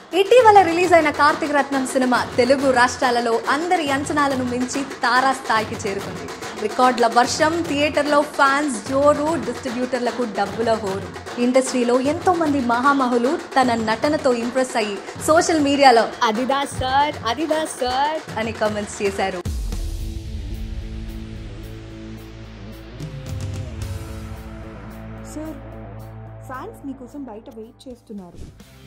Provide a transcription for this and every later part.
ఇటీవల రిలీజ్ అయిన కార్తీక రత్నం సినిమా తెలుగు రాష్ట్రాలలో అందరి అంచనాలను మించి తారా స్థాయికి చేరుకుంది రికార్డుల వర్షం థియేటర్లో ఫ్యాన్స్ జోరు డిస్ట్రిబ్యూటర్లకు డబ్బుల హోరు ఇండస్ట్రీలో ఎంతో మంది మహామహులు తన నటనతో ఇంప్రెస్ అయ్యి సోషల్ మీడియాలో అదిదా సార్ అదిదా సార్ అని కామెంట్స్ చేశారు సార్ ఫ్యాన్స్ మీకోసం బయట వెయిట్ చేస్తున్నారు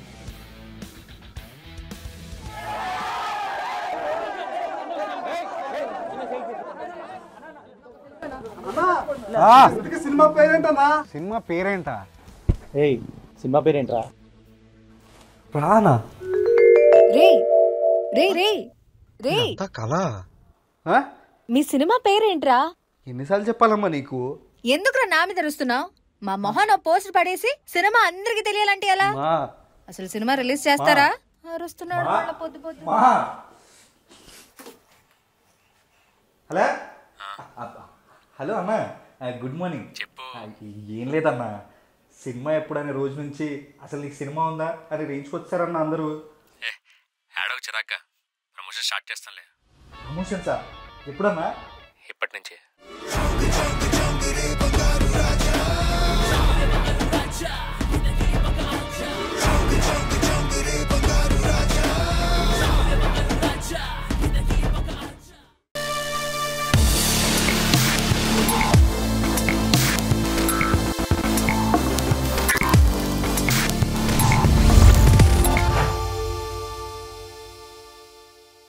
సినిమా పేరేంటన్నా సినిమా పేరేంటా ఏయ్ సినిమా పేరేంట్రా ప్రాణ రే రే రే రే కళ మీ సినిమా పేరేంట్రా ఎన్నిసార్లు చెప్పాలమ్మా నీకు ఎందుకురా నా మీద అరుస్తున్నావు మా మొహన్ పోస్టర్ పడేసి సినిమా అందరికి తెలియాలంటే ఎలా మా అసలు సినిమా రిలీజ్ చేస్తారా అరుస్తున్నాడు వాళ్ళ పొద్దు పొద్దు మా హలో అబ్బా. హలో అన్న ఆ, గుడ్ మార్నింగ్ చెప్పు ఏం లేదన్నా సినిమా ఎప్పుడనే రోజు నుంచి అసలు నీకు సినిమా ఉందా అని రేంచుకొచ్చారన్న అందరూ ఏడవ చిరాక ప్రమోషన్ స్టార్ట్ చేస్తానులే ప్రమోషన్ సార్ ఎప్పుడన్నా ఇప్పటి నుంచి